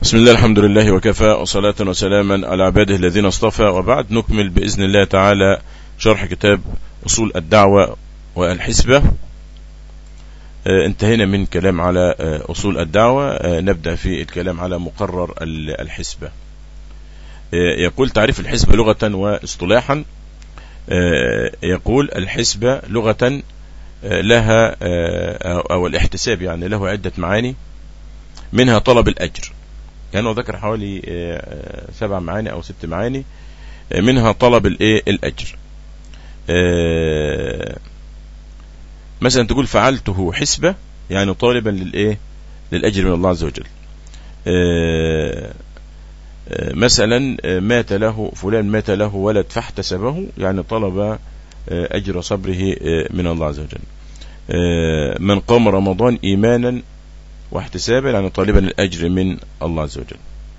بسم الله الحمد لله وكفى وصلاة وسلاما على عباده الذين اصطفى وبعد نكمل بإذن الله تعالى شرح كتاب أصول الدعوة والحسبة آه، انتهينا من كلام على آه، أصول الدعوة آه، نبدأ في الكلام على مقرر الحسبة يقول تعريف الحسبة لغة واصطلاحا يقول الحسبة لغة لها أو الاحتساب يعني له عدة معاني منها طلب الأجر يعني هو ذكر حوالي سبع معاني أو ست معاني منها طلب الايه الأجر مثلا تقول فعلته حسبة يعني طالبا للايه للأجر من الله عز وجل مثلا مات له فلان مات له ولد فاحتسبه يعني طلب أجر صبره من الله عز وجل من قام رمضان إيمانا واحتسابا يعني طالبا الأجر من الله عز وجل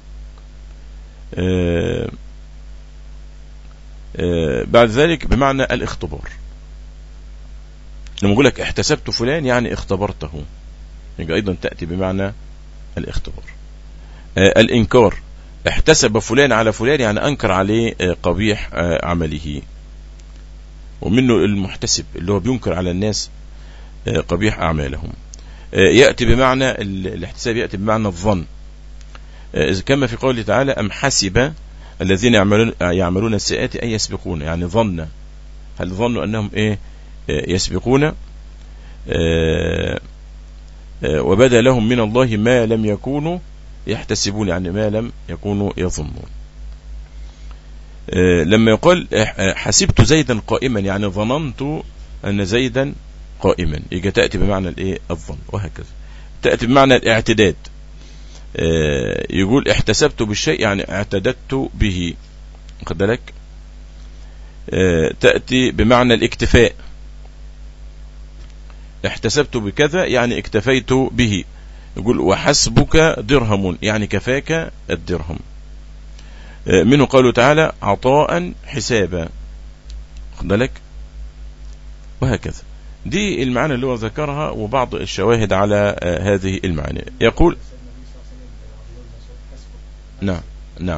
بعد ذلك بمعنى الاختبار لما أقول لك احتسبت فلان يعني اختبرته يبقى أيضا تأتي بمعنى الاختبار الإنكار احتسب فلان على فلان يعني أنكر عليه قبيح عمله ومنه المحتسب اللي هو بينكر على الناس قبيح أعمالهم يأتي بمعنى الاحتساب يأتي بمعنى الظن كما في قوله تعالى أم حسب الذين يعملون, يعملون السيئات أن يسبقون يعني ظن هل ظنوا أنهم إيه يسبقون وبدا لهم من الله ما لم يكونوا يحتسبون يعني ما لم يكونوا يظنون لما يقول حسبت زيدا قائما يعني ظننت أن زيدا قائما يجي تأتي بمعنى الايه الظن وهكذا تأتي بمعنى الاعتداد يقول احتسبت بالشيء يعني اعتددت به خد بالك تأتي بمعنى الاكتفاء احتسبت بكذا يعني اكتفيت به يقول وحسبك درهم يعني كفاك الدرهم منه قوله تعالى عطاء حسابا خد بالك وهكذا دي المعاني اللي هو ذكرها وبعض الشواهد على هذه المعاني يقول نعم نعم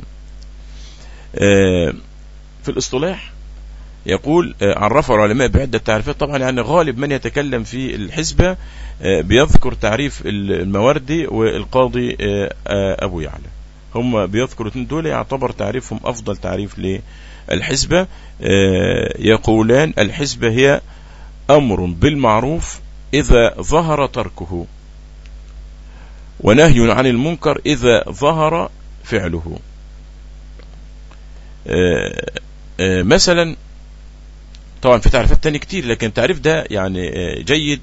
في الاصطلاح يقول عرفه العلماء بعدة تعريفات طبعا يعني غالب من يتكلم في الحسبة بيذكر تعريف المواردي والقاضي أبو يعلى هم بيذكروا الاثنين دول يعتبر تعريفهم أفضل تعريف للحسبة يقولان الحسبة هي أمر بالمعروف إذا ظهر تركه ونهي عن المنكر إذا ظهر فعله مثلا طبعا في تعريفات تاني كتير لكن التعريف ده يعني جيد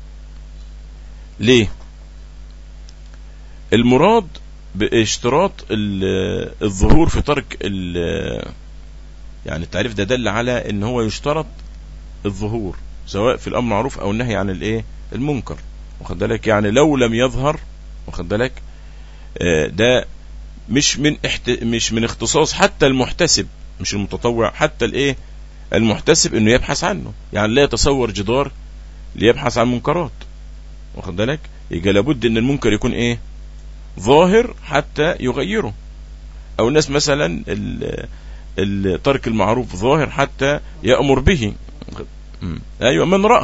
ليه المراد باشتراط الظهور في ترك يعني التعريف ده دل على ان هو يشترط الظهور سواء في الامر معروف او النهي عن الايه المنكر واخد بالك يعني لو لم يظهر واخد بالك ده مش من احت... مش من اختصاص حتى المحتسب مش المتطوع حتى الايه المحتسب انه يبحث عنه يعني لا يتصور جدار ليبحث عن منكرات واخد بالك يبقى لابد ان المنكر يكون ايه ظاهر حتى يغيره او الناس مثلا ترك المعروف ظاهر حتى يأمر به ايوه من رأى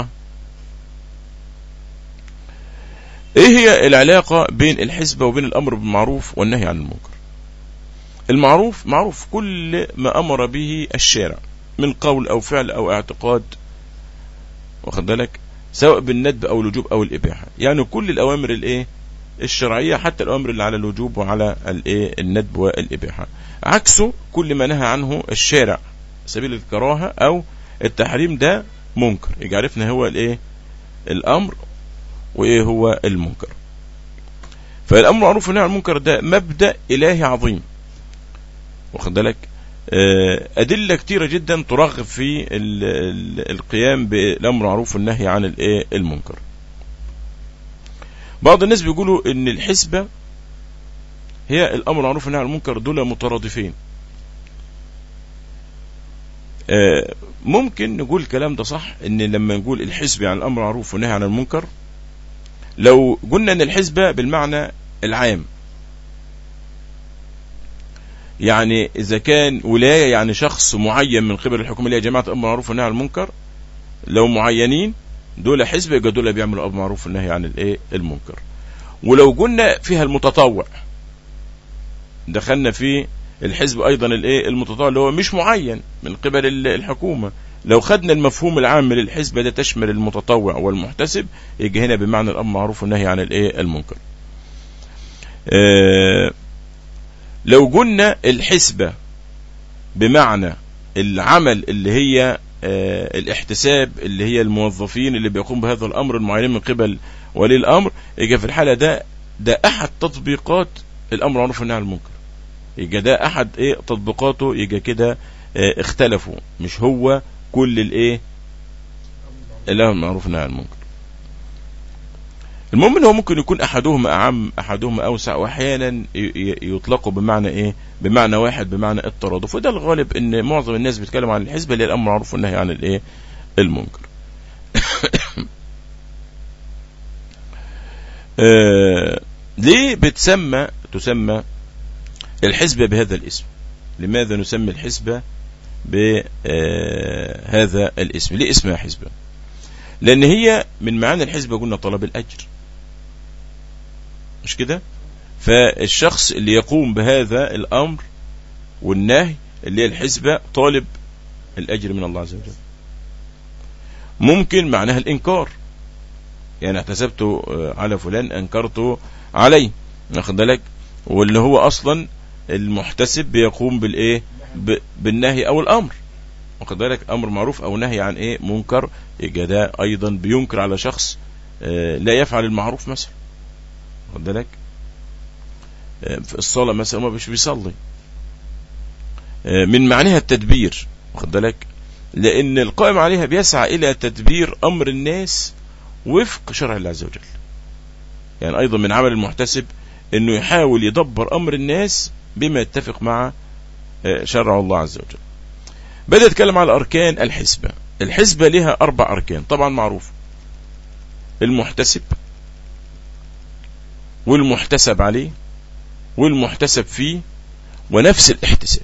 ايه هي العلاقة بين الحسبة وبين الامر بالمعروف والنهي عن المنكر المعروف معروف كل ما امر به الشارع من قول او فعل او اعتقاد واخد بالك سواء بالندب او الوجوب او الاباحة يعني كل الاوامر الايه الشرعية حتى الامر اللي على الوجوب وعلى الايه الندب والاباحة عكسه كل ما نهى عنه الشارع سبيل الكراهة او التحريم ده منكر يجي عرفنا هو الايه الامر وايه هو المنكر فالامر معروف والنهي عن المنكر ده مبدا الهي عظيم واخد بالك ادله كتيره جدا ترغب في القيام بالامر معروف والنهي عن الايه المنكر بعض الناس بيقولوا ان الحسبه هي الامر معروف والنهي عن المنكر دول مترادفين ممكن نقول الكلام ده صح ان لما نقول الحسب عن الامر معروف والنهي عن المنكر لو قلنا ان الحسبة بالمعنى العام يعني اذا كان ولايه يعني شخص معين من قبل الحكومه اللي هي جماعه الامر بالمعروف والنهي عن المنكر لو معينين دول حزب يبقى دول بيعملوا امر بالمعروف والنهي عن الايه المنكر ولو قلنا فيها المتطوع دخلنا في الحزب ايضا الايه المتطوع اللي هو مش معين من قبل الحكومه لو خدنا المفهوم العام للحزب ده تشمل المتطوع والمحتسب يجي هنا بمعنى الامر معروف والنهي عن الايه المنكر آه لو قلنا الحسبة بمعنى العمل اللي هي آه الاحتساب اللي هي الموظفين اللي بيقوم بهذا الامر المعين من قبل ولي الامر يجي في الحالة ده ده احد تطبيقات الامر معروف والنهي عن المنكر يجي ده احد ايه تطبيقاته يجي كده اه اختلفوا مش هو كل الايه الامر المعروف والنهي عن المنكر المهم ان هو ممكن يكون احدهما اعم احدهما اوسع واحيانا يطلقوا بمعنى ايه بمعنى واحد بمعنى الترادف وده الغالب ان معظم الناس بيتكلم عن الحزب اللي هي الامر معروف والنهي عن الايه المنكر آه ليه بتسمى تسمى الحزبة بهذا الاسم لماذا نسمي الحزبة بهذا الاسم ليه اسمها حزبة لان هي من معاني الحزبة قلنا طلب الاجر مش كده فالشخص اللي يقوم بهذا الامر والنهي اللي هي الحزبة طالب الاجر من الله عز وجل ممكن معناها الانكار يعني احتسبت على فلان انكرته عليه واخد بالك واللي هو اصلا المحتسب بيقوم بالايه بالنهي او الامر واخد بالك امر معروف او نهي عن ايه منكر يبقى ده ايضا بينكر على شخص لا يفعل المعروف مثلا واخد بالك في الصلاه مثلا ما مش بيصلي من معناها التدبير واخد بالك لان القائم عليها بيسعى الى تدبير امر الناس وفق شرع الله عز وجل يعني ايضا من عمل المحتسب انه يحاول يدبر امر الناس بما يتفق مع شرع الله عز وجل بدأ يتكلم على أركان الحسبة الحسبة لها أربع أركان طبعا معروف المحتسب والمحتسب عليه والمحتسب فيه ونفس الاحتساب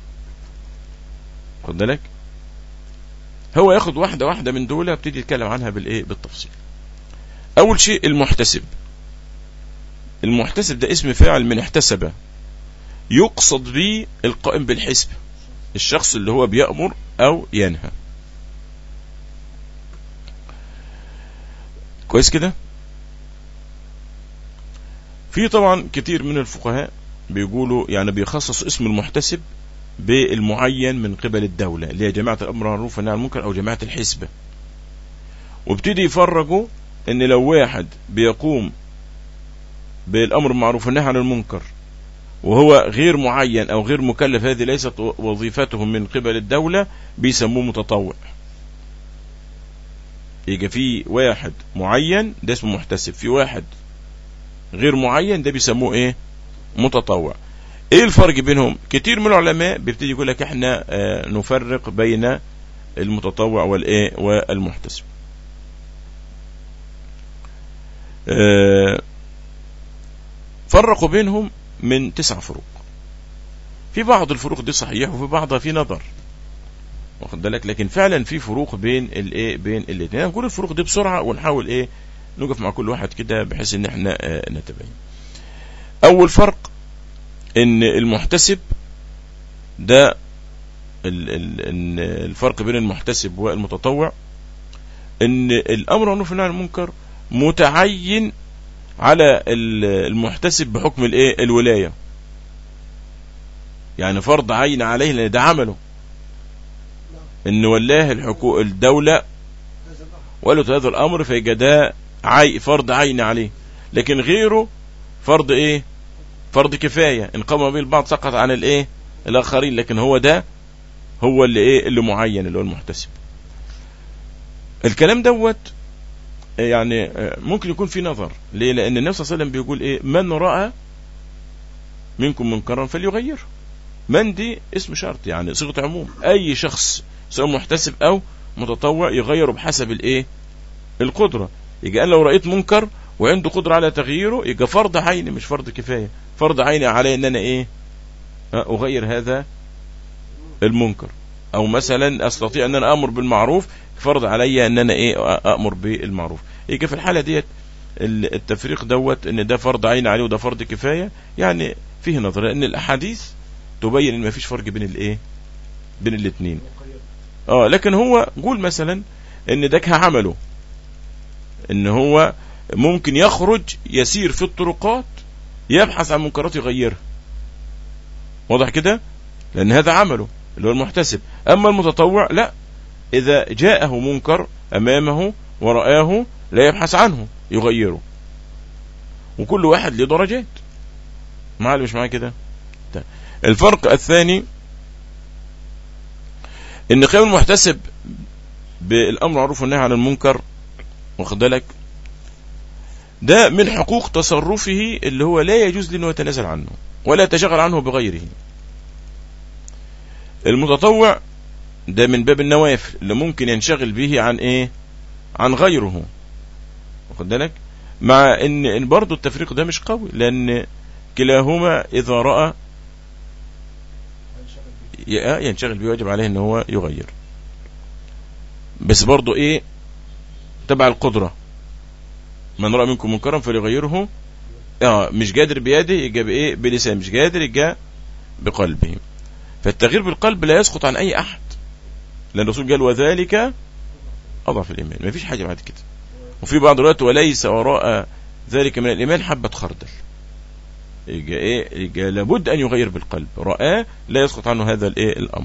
خد بالك هو ياخد واحدة واحدة من دول ابتدي يتكلم عنها بالايه بالتفصيل اول شيء المحتسب المحتسب ده اسم فاعل من احتسب يقصد به القائم بالحسب الشخص اللي هو بيأمر او ينهى كويس كده في طبعا كتير من الفقهاء بيقولوا يعني بيخصص اسم المحتسب بالمعين من قبل الدولة اللي هي جماعة الأمر والمعروف والنهي عن المنكر أو جماعة الحسبة وابتدي يفرجوا ان لو واحد بيقوم بالأمر بالمعروف والنهي عن المنكر وهو غير معين أو غير مكلف هذه ليست وظيفته من قبل الدولة بيسموه متطوع يجي في واحد معين ده اسمه محتسب في واحد غير معين ده بيسموه ايه متطوع ايه الفرق بينهم كتير من العلماء بيبتدي يقول لك احنا اه نفرق بين المتطوع والايه والمحتسب اه فرقوا بينهم من تسع فروق في بعض الفروق دي صحيح وفي بعضها في نظر واخد بالك لكن فعلا في فروق بين الايه بين الاثنين نقول الفروق دي بسرعه ونحاول ايه نقف مع كل واحد كده بحيث ان احنا اه نتبين اول فرق ان المحتسب ده ال ال الفرق بين المحتسب والمتطوع ان الامر والنهي عن المنكر متعين على المحتسب بحكم الايه الولايه يعني فرض عين عليه لان ده عمله ان ولاه الحقوق الدوله ولت هذا الامر فيبقى ده عي فرض عين عليه لكن غيره فرض ايه فرض كفايه ان قام به البعض سقط عن الايه الاخرين لكن هو ده هو اللي ايه اللي معين اللي هو المحتسب الكلام دوت يعني ممكن يكون في نظر ليه لان النبي صلى الله عليه وسلم بيقول ايه من راى منكم منكرا فليغيره من دي اسم شرط يعني صيغه عموم اي شخص سواء محتسب او متطوع يغيره بحسب الايه القدره يجي انا لو رايت منكر وعنده قدره على تغييره يبقى فرض عيني مش فرض كفايه فرض عيني علي ان انا ايه اغير هذا المنكر او مثلا استطيع ان انا امر بالمعروف فرض علي ان انا ايه امر بالمعروف يجي في الحاله ديت التفريق دوت ان ده فرض عين عليه وده فرض كفايه يعني فيه نظر لان الاحاديث تبين ان مفيش فرق بين الايه بين الاثنين اه لكن هو قول مثلا ان ده عمله ان هو ممكن يخرج يسير في الطرقات يبحث عن منكرات يغيرها واضح كده لان هذا عمله اللي هو المحتسب اما المتطوع لا اذا جاءه منكر امامه ورآه لا يبحث عنه يغيره وكل واحد له درجات معلش مش معايا كده طيب. الفرق الثاني ان قيام المحتسب بالامر معروف والنهي عن المنكر واخد بالك ده من حقوق تصرفه اللي هو لا يجوز انه يتنازل عنه ولا يتشغل عنه بغيره المتطوع ده من باب النوافل اللي ممكن ينشغل به عن ايه عن غيره واخد بالك مع ان ان برضه التفريق ده مش قوي لان كلاهما اذا راى ينشغل به واجب عليه ان هو يغير بس برضه ايه تبع القدره من راى منكم منكرا فليغيره اه مش قادر بيده يجي بايه بلسان مش قادر يجي بقلبه فالتغيير بالقلب لا يسقط عن اي احد لان الرسول قال وذلك اضعف الايمان ما فيش حاجه بعد كده وفي بعض الروايات وليس وراء ذلك من الايمان حبه خردل يجي ايه يجي لابد ان يغير بالقلب رآه لا يسقط عنه هذا الايه الامر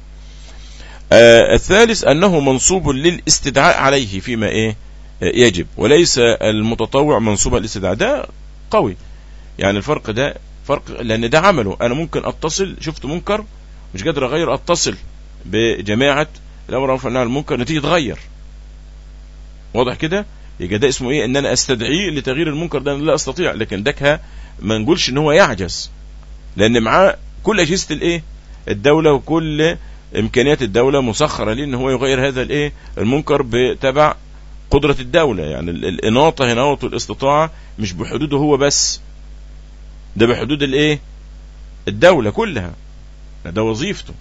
آه الثالث انه منصوب للاستدعاء عليه فيما ايه يجب وليس المتطوع منصوبا للاستدعاء ده قوي يعني الفرق ده فرق لان ده عمله انا ممكن اتصل شفت منكر مش قادر اغير اتصل بجماعه الامر معروف عن المنكر نتيجه تغير واضح كده يبقى ده اسمه ايه ان انا استدعيه لتغيير المنكر ده لا استطيع لكن دكها ما نقولش ان هو يعجز لان معاه كل اجهزه الايه الدوله وكل امكانيات الدوله مسخره ليه ان هو يغير هذا الايه المنكر بتبع قدره الدوله يعني الاناطه هنا والاستطاعه مش بحدوده هو بس ده بحدود الايه الدوله كلها ده وظيفته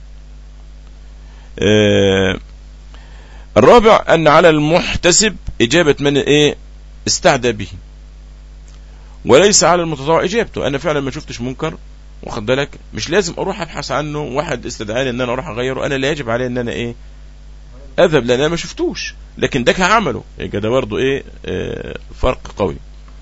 آه الرابع ان على المحتسب اجابه من ايه استعدى به وليس على المتطوع اجابته انا فعلا ما شفتش منكر واخد بالك مش لازم اروح ابحث عنه واحد استدعاني ان انا اروح اغيره انا لا يجب علي ان انا ايه اذهب لان انا ما شفتوش لكن ده عمله يبقى ده برضه ايه آه فرق قوي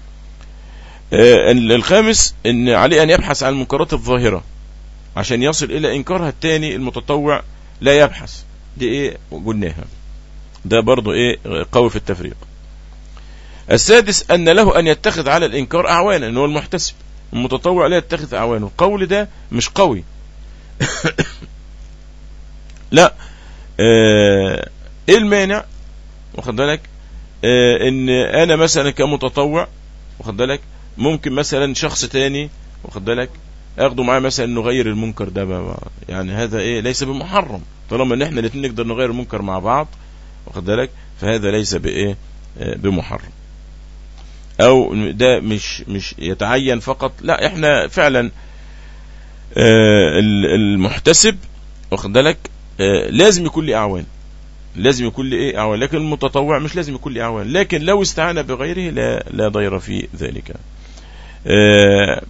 آه الخامس ان عليه ان يبحث عن المنكرات الظاهره عشان يصل الى انكارها الثاني المتطوع لا يبحث دي ايه قلناها ده برضه ايه قوي في التفريق السادس ان له ان يتخذ على الانكار اعوانا ان هو المحتسب المتطوع لا يتخذ اعوانه القول ده مش قوي لا آه، ايه المانع واخد بالك اه ان انا مثلا كمتطوع واخد بالك ممكن مثلا شخص تاني واخد بالك اخده معاه مثلا نغير المنكر ده بقى يعني هذا ايه ليس بمحرم طالما ان احنا الاثنين نقدر نغير المنكر مع بعض واخد بالك فهذا ليس بايه اه بمحرم او ده مش مش يتعين فقط لا احنا فعلا اه المحتسب واخد بالك اه لازم يكون لي اعوان لازم يكون لي ايه اعوان لكن المتطوع مش لازم يكون لي اعوان لكن لو استعان بغيره لا لا ضير في ذلك اه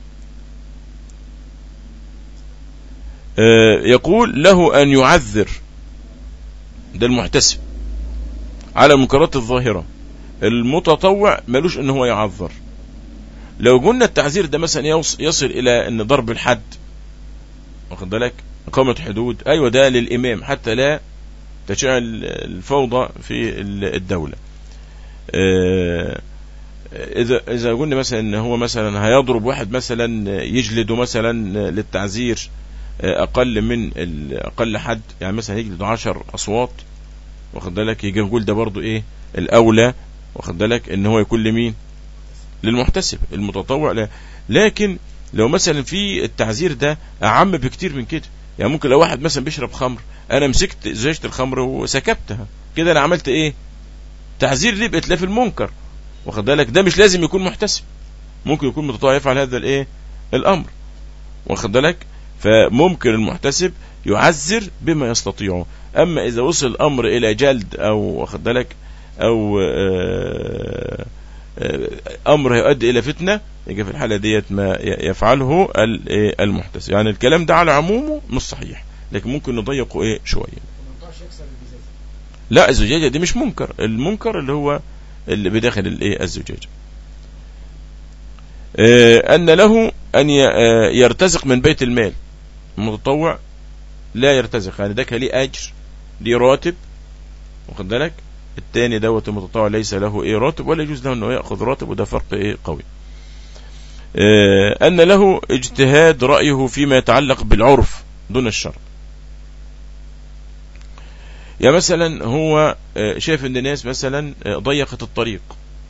يقول له ان يعذر ده المحتسب على المنكرات الظاهرة المتطوع ملوش ان هو يعذر لو قلنا التعذير ده مثلا يصل الى ان ضرب الحد واخد بالك اقامة حدود ايوه ده للامام حتى لا تشيع الفوضى في الدولة اذا اذا قلنا مثلا ان هو مثلا هيضرب واحد مثلا يجلده مثلا للتعذير اقل من اقل حد يعني مثلا يجلد 10 اصوات واخد بالك يجي نقول ده برضو ايه الاولى واخد بالك ان هو يكون لمين للمحتسب المتطوع لا لكن لو مثلا في التعذير ده اعم بكتير من كده يعني ممكن لو واحد مثلا بيشرب خمر انا مسكت زجاجه الخمر وسكبتها كده انا عملت ايه تعذير ليه باتلاف المنكر واخد بالك ده مش لازم يكون محتسب ممكن يكون متطوع يفعل هذا الايه الامر واخد بالك فممكن المحتسب يعذر بما يستطيعه اما اذا وصل الامر الى جلد او واخد بالك او آه، آه، امر يؤدي الى فتنه يجي في الحاله ديت ما يفعله إيه، المحتسب يعني الكلام ده على عمومه مش صحيح لكن ممكن نضيقه ايه شويه لا الزجاجه دي مش منكر المنكر اللي هو اللي بداخل الايه الزجاجه آه، ان له ان يرتزق من بيت المال المتطوع لا يرتزق يعني ده ليه اجر ليه راتب واخد بالك الثاني دوت المتطوع ليس له ايه راتب ولا يجوز له انه ياخذ راتب وده فرق ايه قوي اه ان له اجتهاد رايه فيما يتعلق بالعرف دون الشرع يا مثلا هو اه شايف ان الناس مثلا اه ضيقت الطريق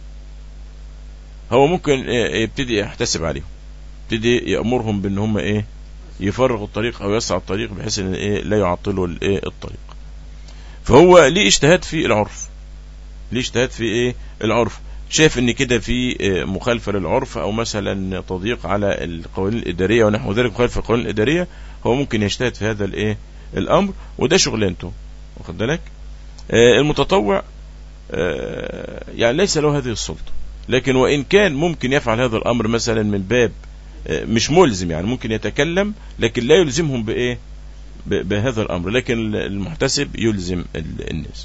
هو ممكن اه يبتدي يحتسب عليهم يبتدي يامرهم بان هم ايه يفرغوا الطريق او يسعى الطريق بحيث ان ايه لا يعطلوا الايه الطريق فهو ليه اجتهاد في العرف ليه اجتهاد في ايه العرف شايف ان كده في آه، مخالفه للعرف او مثلا تضييق على القوانين الاداريه ونحو ذلك مخالفه القوانين الاداريه هو ممكن يجتهد في هذا الايه الامر وده شغلانته واخد بالك آه، المتطوع آه، يعني ليس له هذه السلطه لكن وان كان ممكن يفعل هذا الامر مثلا من باب مش ملزم يعني ممكن يتكلم لكن لا يلزمهم بايه بهذا الامر لكن المحتسب يلزم الناس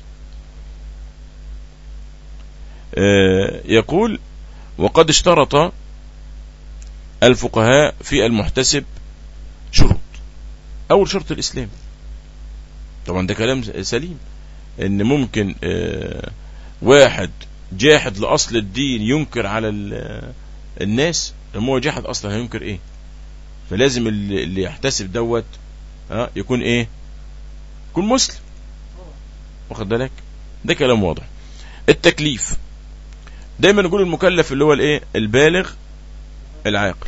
آه، يقول وقد اشترط الفقهاء في المحتسب شروط أول شرط الإسلام طبعا ده كلام سليم ان ممكن آه، واحد جاحد لأصل الدين ينكر على الناس لما هو جاحد أصلا هينكر ايه فلازم اللي يحتسب دوت آه، يكون ايه يكون مسلم واخد بالك ده كلام واضح التكليف دايما نقول المكلف اللي هو الايه البالغ العاقل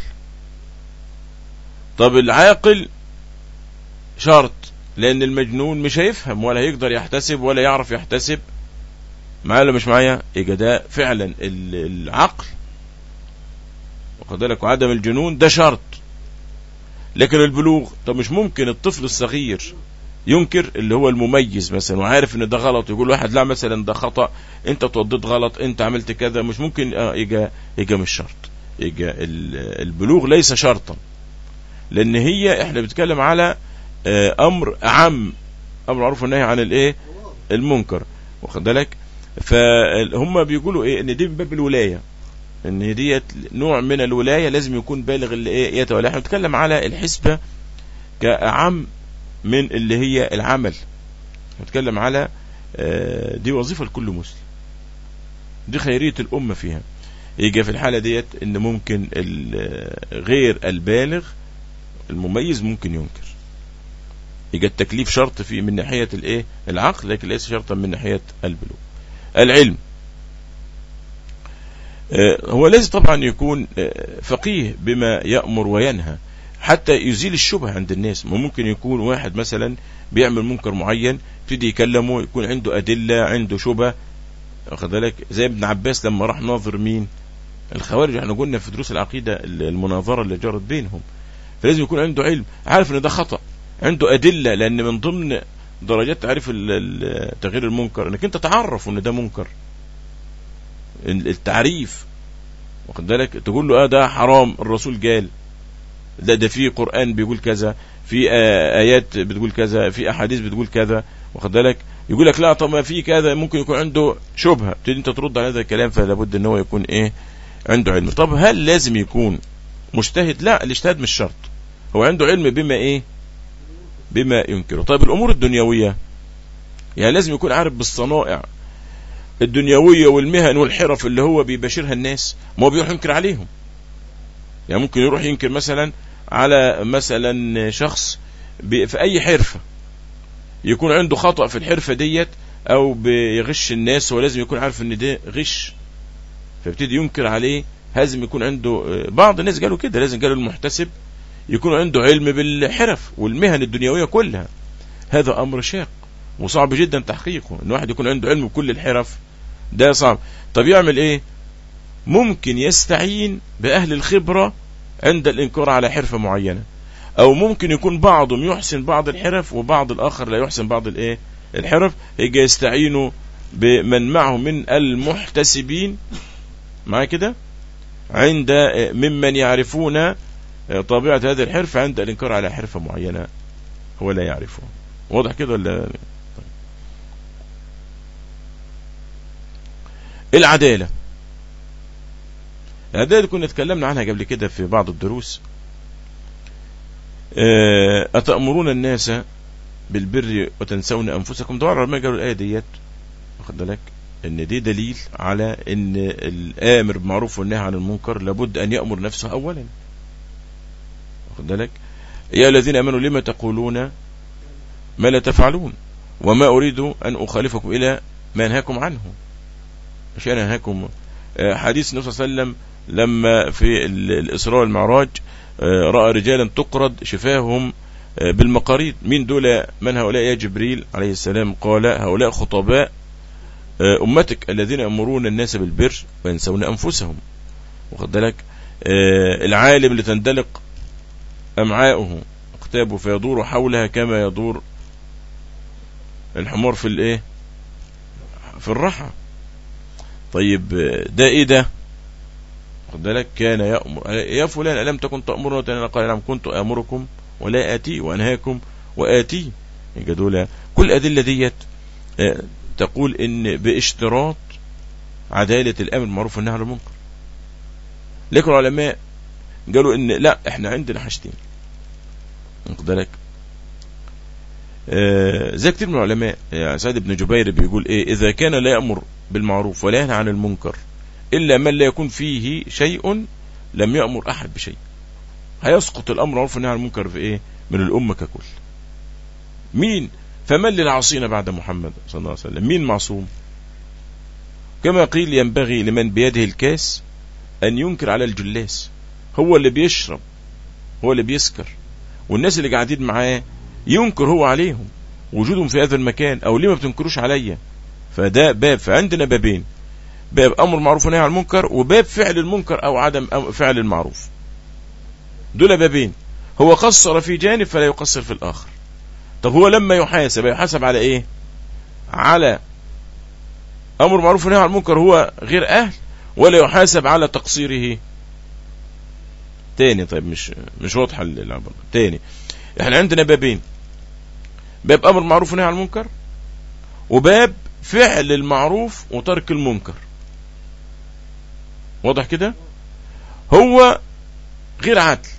طب العاقل شرط لان المجنون مش هيفهم ولا هيقدر يحتسب ولا يعرف يحتسب معايا ولا مش معايا يبقى ده فعلا العقل واخد بالك وعدم الجنون ده شرط لكن البلوغ طب مش ممكن الطفل الصغير ينكر اللي هو المميز مثلا وعارف ان ده غلط يقول واحد لا مثلا ده خطأ انت توضيت غلط انت عملت كذا مش ممكن اه يجا يجا مش شرط يجا البلوغ ليس شرطا لان هي احنا بنتكلم على اه امر عام امر معروف النهي عن الايه المنكر واخد بالك فهم بيقولوا ايه ان دي من باب الولايه ان ديت نوع من الولايه لازم يكون بالغ اللي ايه يتولى احنا بنتكلم على الحسبه كأعم من اللي هي العمل نتكلم على آه، دي وظيفة لكل مسلم دي خيرية الأمة فيها يجي في الحالة ديت ان ممكن غير البالغ المميز ممكن ينكر يجي التكليف شرط في من ناحية الايه العقل لكن ليس شرطا من ناحية البلوغ العلم آه، هو لازم طبعا يكون آه، فقيه بما يأمر وينهى حتى يزيل الشبهة عند الناس ممكن يكون واحد مثلا بيعمل منكر معين يبتدي يكلمه يكون عنده أدلة عنده شبهة واخد بالك زي ابن عباس لما راح ناظر مين الخوارج احنا قلنا في دروس العقيدة المناظرة اللي جرت بينهم فلازم يكون عنده علم عارف ان ده خطأ عنده أدلة لأن من ضمن درجات تعريف تغيير المنكر انك انت تعرف ان ده منكر التعريف واخد بالك تقول له اه ده حرام الرسول قال ده ده في قرآن بيقول كذا في آيات بتقول كذا في أحاديث بتقول كذا واخد بالك يقول لك لا طب ما في كذا ممكن يكون عنده شبهة تبتدي انت ترد على هذا الكلام فلا بد ان هو يكون ايه عنده علم طب هل لازم يكون مجتهد لا الاجتهاد مش شرط هو عنده علم بما ايه بما ينكره طيب الامور الدنيوية يعني لازم يكون عارف بالصنائع الدنيوية والمهن والحرف اللي هو بيباشرها الناس ما هو بيروح ينكر عليهم يعني ممكن يروح ينكر مثلا على مثلا شخص في اي حرفة يكون عنده خطأ في الحرفة ديت او بيغش الناس ولازم يكون عارف ان ده غش فيبتدي ينكر عليه لازم يكون عنده بعض الناس قالوا كده لازم قالوا المحتسب يكون عنده علم بالحرف والمهن الدنيوية كلها هذا امر شاق وصعب جدا تحقيقه ان واحد يكون عنده علم بكل الحرف ده صعب طب يعمل ايه ممكن يستعين بأهل الخبرة عند الإنكار على حرفة معينة او ممكن يكون بعضهم يحسن بعض الحرف وبعض الاخر لا يحسن بعض الايه الحرف يجي يستعينوا بمن معه من المحتسبين معايا كده عند ممن يعرفون طبيعة هذه الحرفة عند الإنكار على حرفة معينة هو لا يعرفها واضح كده ولا طيب. العدالة العدالة كنا اتكلمنا عنها قبل كده في بعض الدروس أتأمرون الناس بالبر وتنسون أنفسكم طبعا لما قالوا الآية ديت واخد بالك ان دي دليل على ان الامر بالمعروف والنهي عن المنكر لابد ان يامر نفسه اولا واخد بالك يا الذين امنوا لما تقولون ما لا تفعلون وما اريد ان اخالفكم الى ما انهاكم عنه مش انا انهاكم حديث النبي صلى الله عليه وسلم لما في الاسراء والمعراج راى رجالا تقرض شفاههم بالمقاريض من دول من هؤلاء يا جبريل عليه السلام قال هؤلاء خطباء أمتك الذين يأمرون الناس بالبر وينسون أنفسهم واخد بالك العالم اللي تندلق أمعاؤه أقتابه فيدور حولها كما يدور الحمار في الايه في الرحى طيب ده ايه ده خد بالك كان يأمر يا فلان ألم تكن تأمرنا وتنهى قال نعم كنت أمركم ولا آتي وأنهاكم وآتي يبقى دول كل الأدلة ديت تقول ان باشتراط عدالة الامر بالمعروف والنهي عن المنكر لكن العلماء قالوا ان لا احنا عندنا حاجتين واخد بالك آه زي كتير من العلماء يعني سعيد بن جبير بيقول ايه اذا كان لا يامر بالمعروف ولا ينهى عن المنكر الا من لا يكون فيه شيء لم يامر احد بشيء هيسقط الامر بالمعروف والنهي عن المنكر في ايه من الامه ككل مين فمن للعاصين بعد محمد صلى الله عليه وسلم مين معصوم كما قيل ينبغي لمن بيده الكاس أن ينكر على الجلاس هو اللي بيشرب هو اللي بيسكر والناس اللي قاعدين معاه ينكر هو عليهم وجودهم في هذا المكان أو ليه ما بتنكروش عليا فده باب فعندنا بابين باب أمر معروف ونهي عن المنكر وباب فعل المنكر أو عدم فعل المعروف دول بابين هو قصر في جانب فلا يقصر في الآخر طب هو لما يحاسب يحاسب على ايه على امر معروف ونهي عن المنكر هو غير اهل ولا يحاسب على تقصيره تاني طيب مش مش واضحه العباره تاني احنا عندنا بابين باب امر معروف ونهي عن المنكر وباب فعل المعروف وترك المنكر واضح كده هو غير عدل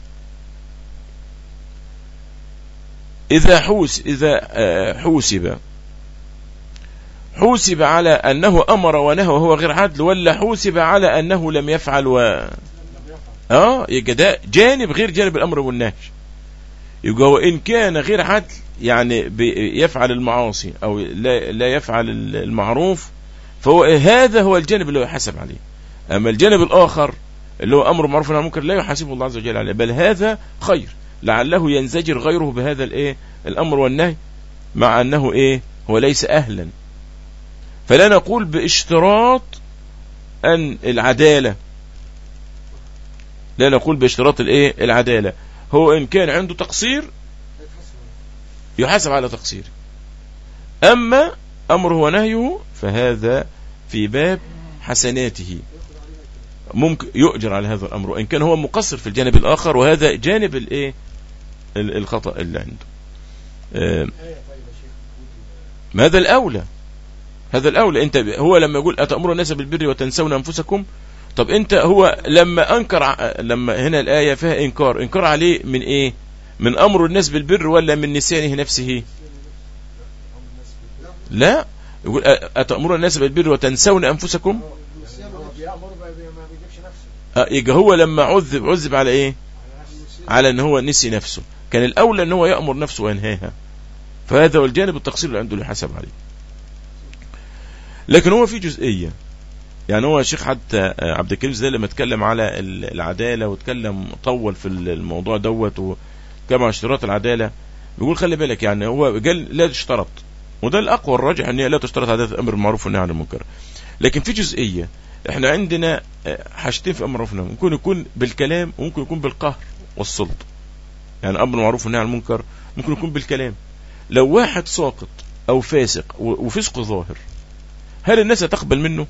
إذا حوس إذا حوسب حوسب على أنه أمر ونهى وهو غير عدل ولا حوسب على أنه لم يفعل و اه يبقى ده جانب غير جانب الأمر والنهي يبقى وإن كان غير عدل يعني يفعل المعاصي أو لا, لا يفعل المعروف فهو هذا هو الجانب اللي يحاسب عليه أما الجانب الآخر اللي هو أمر معروف ونهي ممكن لا يحاسبه الله عز وجل عليه بل هذا خير لعله ينزجر غيره بهذا الايه الامر والنهي مع انه ايه هو ليس اهلا فلا نقول باشتراط ان العدالة لا نقول باشتراط الايه العدالة هو ان كان عنده تقصير يحاسب على تقصيره اما امره ونهيه فهذا في باب حسناته ممكن يؤجر على هذا الامر وان كان هو مقصر في الجانب الاخر وهذا جانب الايه الخطا اللي عنده هذا الاولى هذا الاولى انت هو لما يقول اتامرون الناس بالبر وتنسون انفسكم طب انت هو لما انكر لما هنا الايه فيها انكار انكار عليه من ايه من امر الناس بالبر ولا من نسيانه نفسه لا يقول اتامرون الناس بالبر وتنسون انفسكم يبقى هو لما عذب عذب على ايه على ان هو نسي نفسه كان الاولى ان هو يامر نفسه وينهاها فهذا هو الجانب التقصير اللي عنده اللي حسب عليه لكن هو في جزئيه يعني هو الشيخ حتى عبد الكريم زي لما اتكلم على العداله واتكلم طول في الموضوع دوت وكما عن اشتراط العداله بيقول خلي بالك يعني هو قال لا تشترط وده الاقوى الراجح ان هي لا تشترط عداله الامر بالمعروف والنهي عن المنكر لكن في جزئيه احنا عندنا حاجتين في امر رفنا ممكن يكون بالكلام وممكن يكون بالقهر والسلطه يعني امر معروف والنهي عن المنكر ممكن يكون بالكلام لو واحد ساقط او فاسق وفسقه ظاهر هل الناس هتقبل منه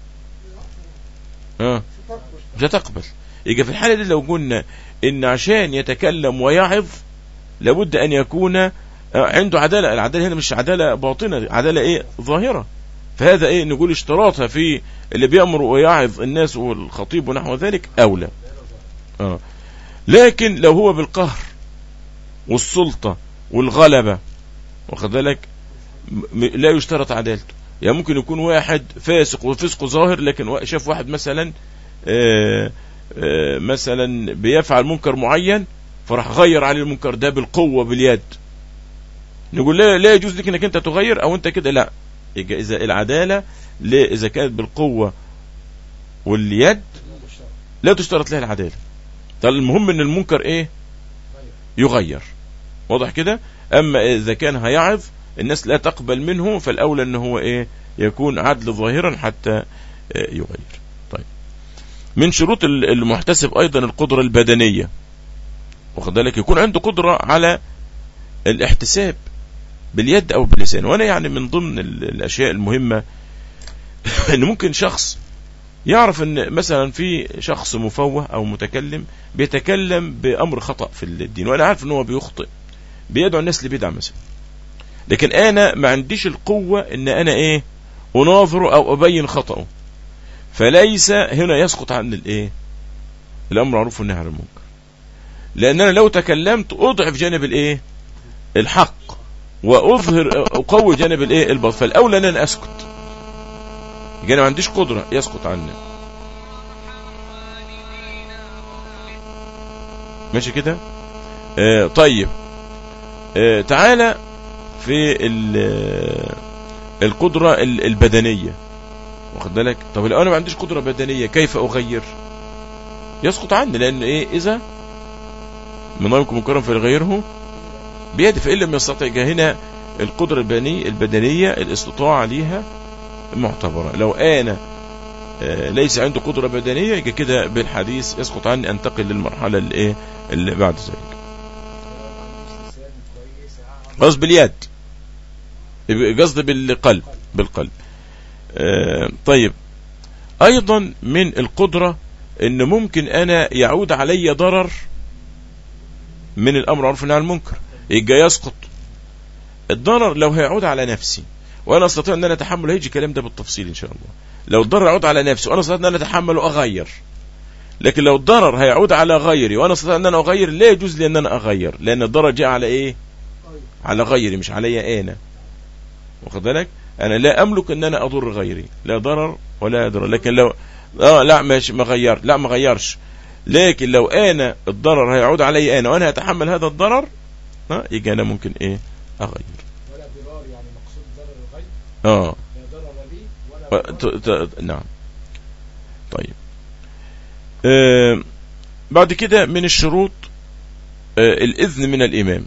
اه مش هتقبل يبقى في الحالة دي لو قلنا ان عشان يتكلم ويعظ لابد ان يكون آه، عنده عدالة العدالة هنا مش عدالة باطنة عدالة ايه ظاهرة فهذا ايه نقول اشتراطها في اللي بيأمر ويعظ الناس والخطيب ونحو ذلك اولى اه لكن لو هو بالقهر والسلطة والغلبة واخد بالك لا يشترط عدالته يعني ممكن يكون واحد فاسق وفسقه ظاهر لكن شاف واحد مثلا آآ آآ مثلا بيفعل منكر معين فراح غير عليه المنكر ده بالقوة باليد نقول لا لا يجوز لك انك انت تغير او انت كده لا اذا العدالة اذا كانت بالقوة واليد لا تشترط لها العدالة طيب المهم ان المنكر ايه يغير واضح كده اما اذا كان هيعظ الناس لا تقبل منه فالاولى ان هو ايه يكون عدل ظاهرا حتى يغير طيب من شروط المحتسب ايضا القدرة البدنية واخد بالك يكون عنده قدرة على الاحتساب باليد او باللسان وانا يعني من ضمن الاشياء المهمة ان ممكن شخص يعرف ان مثلا في شخص مفوه او متكلم بيتكلم بامر خطأ في الدين وانا عارف ان هو بيخطئ بيدعو الناس لبدعة مثلا لكن انا ما عنديش القوة ان انا ايه اناظره او ابين خطأه فليس هنا يسقط عن الايه الامر معروف والنهي عن المنكر لان انا لو تكلمت اضعف جانب الايه الحق واظهر اقوي جانب الايه الباطل فالاولى ان انا اسكت يبقى انا ما عنديش قدرة يسقط عني ماشي كده آه طيب آه تعالى في القدرة البدنية واخد بالك طب لو انا ما عنديش قدرة بدنية كيف اغير يسقط عني لان ايه اذا من يمكن مكرم فيغيره بيد فإن لم يستطع هنا القدرة البدنية البدنية الاستطاعة ليها معتبرة لو انا ليس عنده قدرة بدنية يبقى كده بالحديث يسقط عني انتقل للمرحلة اللي ايه اللي بعد ذلك قصد باليد قصد بالقلب بالقلب آه طيب ايضا من القدرة ان ممكن انا يعود علي ضرر من الامر عرف عن المنكر يبقى يسقط الضرر لو هيعود على نفسي وانا استطيع ان انا اتحمل هيجي الكلام ده بالتفصيل ان شاء الله لو الضرر يعود على نفسي وانا استطيع ان انا اتحمل واغير لكن لو الضرر هيعود على غيري وانا استطيع ان انا اغير لا يجوز لي ان انا اغير لان الضرر جاء على ايه على غيري مش عليا انا واخد بالك انا لا املك ان انا اضر غيري لا ضرر ولا ضرر لكن لو اه لا ماشي ما غير لا ما غيرش لكن لو انا الضرر هيعود علي انا وانا هتحمل هذا الضرر ها يجي انا ممكن ايه اغير ولا ضرار يعني مقصود ضرر الغير اه لا ضرر لي ولا ت- ت- نعم طيب آه بعد كده من الشروط آه الإذن من الإمام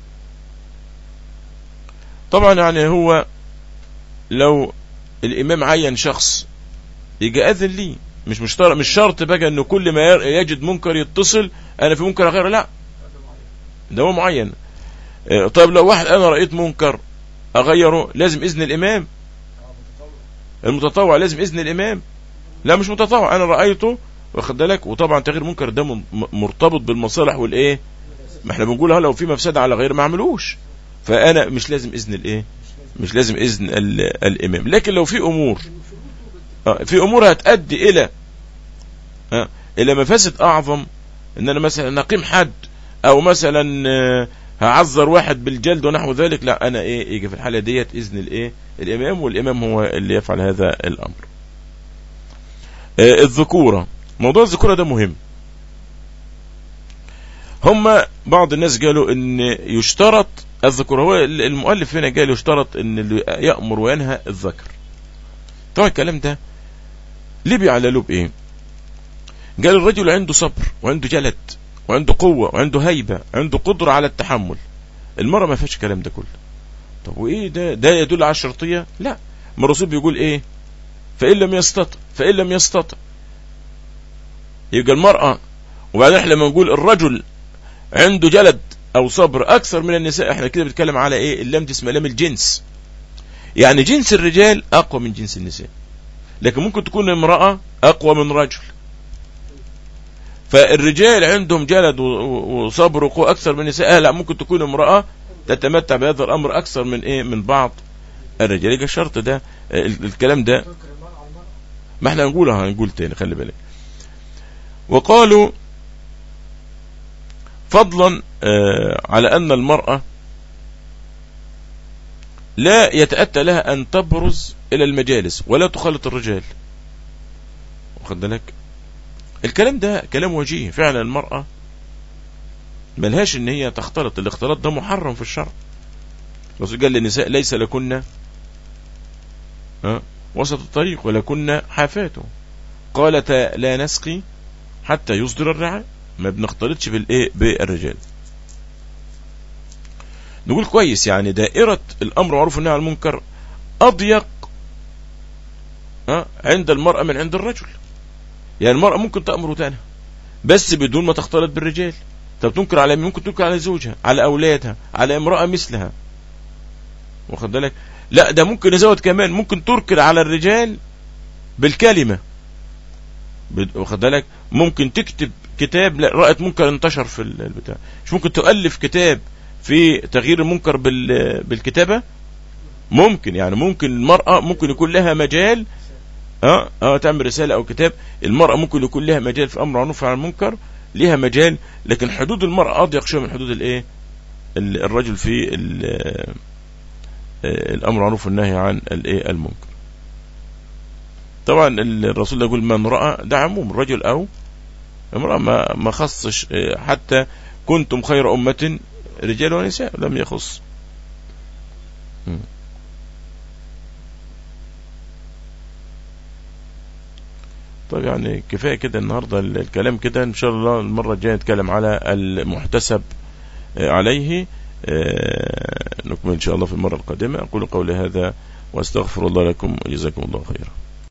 طبعا يعني هو لو الإمام عين شخص يجي أذن لي مش مشترط مش شرط بقى انه كل ما ير- يجد منكر يتصل انا في منكر غيره لا ده هو معين آه، طيب لو واحد انا رأيت منكر اغيره لازم اذن الامام اه متطوع المتطوع لازم اذن الامام لا مش متطوع انا رايته واخد بالك وطبعا تغيير منكر ده م- مرتبط بالمصالح والايه ما احنا بنقول ها لو في مفسده على غير ما اعملوش فانا مش لازم اذن الايه مش لازم اذن ال- الامام لكن لو في امور آه، في امور هتؤدي الى آه، الى مفاسد اعظم ان انا مثلا اقيم حد او مثلا آه، هعذر واحد بالجلد ونحو ذلك لا انا ايه يجي في الحاله ديت اذن الايه الامام والامام هو اللي يفعل هذا الامر آه، الذكوره موضوع الذكوره ده مهم هم بعض الناس قالوا ان يشترط الذكوره هو المؤلف هنا قال يشترط ان اللي يامر وينهى الذكر طبعا الكلام ده ليه بيعللوه بايه قال الرجل عنده صبر وعنده جلد وعنده قوة وعنده هيبة عنده قدرة على التحمل المرأة ما فيهاش الكلام ده كله طب وايه ده ده يدل على الشرطية لا ما الرسول بيقول ايه فإن لم يستطع فإن لم يستطع يبقى المرأة وبعدين احنا لما نقول الرجل عنده جلد او صبر اكثر من النساء احنا كده بنتكلم على ايه اللام دي اسمها لام الجنس يعني جنس الرجال اقوى من جنس النساء لكن ممكن تكون امرأة اقوى من رجل فالرجال عندهم جلد و- و- وصبر وقوة اكثر من النساء لا ممكن تكون امرأة تتمتع بهذا الامر اكثر من ايه من بعض الرجال يبقى الشرط ده ال- الكلام ده تنكر المرأة على المرأة ما احنا هنقولها هنقول تاني خلي بالك وقالوا فضلا آه، على أن المرأة لا يتأتى لها أن تبرز إلى المجالس ولا تخالط الرجال واخد بالك الكلام ده كلام وجيه فعلا المرأة ملهاش ان هي تختلط الاختلاط ده محرم في الشرع الرسول قال للنساء ليس لكن ها وسط الطريق ولكن حافاته قالت لا نسقي حتى يصدر الرعاء ما بنختلطش بالايه بالرجال نقول كويس يعني دائرة الأمر معروف والنهي عن المنكر أضيق ها، عند المرأة من عند الرجل يعني المرأة ممكن تأمر وتنهى بس بدون ما تختلط بالرجال طب تنكر على مين؟ ممكن تنكر على زوجها على أولادها على امرأة مثلها واخد بالك لا ده ممكن نزود كمان ممكن تنكر على الرجال بالكلمة بد- واخد بالك ممكن تكتب كتاب لا رأت منكر انتشر في ال- البتاع مش ممكن تؤلف كتاب في تغيير المنكر بال- بالكتابة ممكن يعني ممكن المرأة ممكن يكون لها مجال اه اه تعمل رسالة او كتاب المرأة ممكن يكون لها مجال في امر معروف عن المنكر لها مجال لكن حدود المرأة اضيق شوية من حدود الايه ال- الرجل في ال- آه، الامر معروف والنهي عن الايه المنكر طبعا الرسول يقول من رأى ده عموم رجل او امرأة ما ما خصش آه، حتى كنتم خير أمة رجال ونساء لم يخص م. طيب يعني كفاية كده النهاردة ال- الكلام كده إن شاء الله المرة الجاية نتكلم على المحتسب آه، عليه آه، نكمل إن شاء الله في المرة القادمة أقول قولي هذا وأستغفر الله لكم وجزاكم الله خيرا